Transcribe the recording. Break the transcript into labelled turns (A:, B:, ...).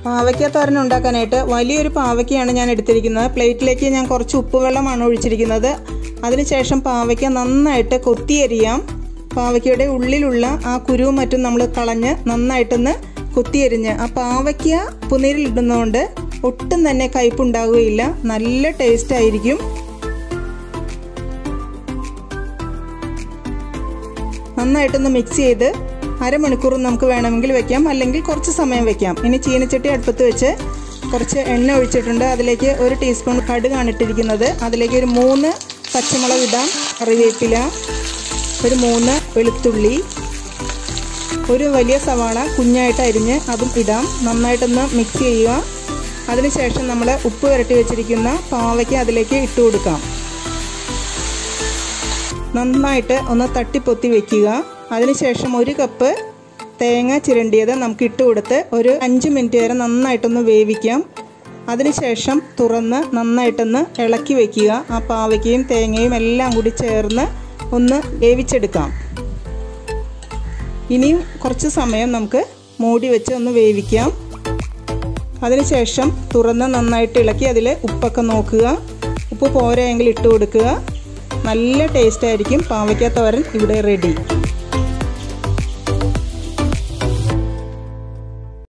A: പാവയ്ക്ക തോരൻ ഉണ്ടാക്കാനായിട്ട് വലിയൊരു പാവയ്ക്കയാണ് ഞാൻ എടുത്തിരിക്കുന്നത് പ്ലേറ്റിലേക്ക് ഞാൻ കുറച്ച് ഉപ്പുവെള്ളമാണ് ഒഴിച്ചിരിക്കുന്നത് അതിനുശേഷം പാവയ്ക്ക നന്നായിട്ട് കൊത്തിയരിയാം പാവയ്ക്കയുടെ ഉള്ളിലുള്ള ആ കുരുവും മറ്റും നമ്മൾ കളഞ്ഞ് നന്നായിട്ടൊന്ന് കൊത്തിയരിഞ്ഞ് ആ പാവയ്ക്ക പുനരിലിടുന്നതുകൊണ്ട് ഒട്ടും തന്നെ കയ്പുണ്ടാവുകയില്ല നല്ല ടേസ്റ്റ് ആയിരിക്കും നന്നായിട്ടൊന്ന് മിക്സ് ചെയ്ത് അരമണിക്കൂർ നമുക്ക് വേണമെങ്കിൽ വെക്കാം അല്ലെങ്കിൽ കുറച്ച് സമയം വെക്കാം ഇനി ചീനച്ചട്ടി അടുപ്പത്ത് വെച്ച് കുറച്ച് എണ്ണ ഒഴിച്ചിട്ടുണ്ട് അതിലേക്ക് ഒരു ടീസ്പൂൺ കടുകാണ് ഇട്ടിരിക്കുന്നത് അതിലേക്ക് ഒരു മൂന്ന് പച്ചമുളക് ഇടാം കറിവേപ്പില ഒരു മൂന്ന് വെളുത്തുള്ളി ഒരു വലിയ സവാള കുഞ്ഞായിട്ട് അരിഞ്ഞ് അതും ഇടാം നന്നായിട്ടൊന്ന് മിക്സ് ചെയ്യുക അതിനുശേഷം നമ്മൾ ഉപ്പ് പുരട്ടി വെച്ചിരിക്കുന്ന പാവയ്ക്ക് അതിലേക്ക് ഇട്ട് കൊടുക്കാം നന്നായിട്ട് ഒന്ന് തട്ടിപ്പൊത്തി വെക്കുക അതിനുശേഷം ഒരു കപ്പ് തേങ്ങ ചിരണ്ടിയത് നമുക്ക് ഇട്ട് കൊടുത്ത് ഒരു അഞ്ച് മിനിറ്റ് വരെ നന്നായിട്ടൊന്ന് വേവിക്കാം അതിനുശേഷം തുറന്ന് നന്നായിട്ടൊന്ന് ഇളക്കി വെക്കുക ആ പാവയ്ക്കയും തേങ്ങയും എല്ലാം കൂടി ചേർന്ന് ഒന്ന് വേവിച്ചെടുക്കാം ഇനിയും കുറച്ച് സമയം നമുക്ക് മൂടി വെച്ച് ഒന്ന് വേവിക്കാം അതിനുശേഷം തുറന്ന് നന്നായിട്ട് ഇളക്കി അതിൽ ഉപ്പൊക്കെ നോക്കുക ഉപ്പ് പോരെങ്കിൽ ഇട്ട് കൊടുക്കുക നല്ല ടേസ്റ്റ് ആയിരിക്കും പാവയ്ക്ക തോരൻ ഇവിടെ റെഡി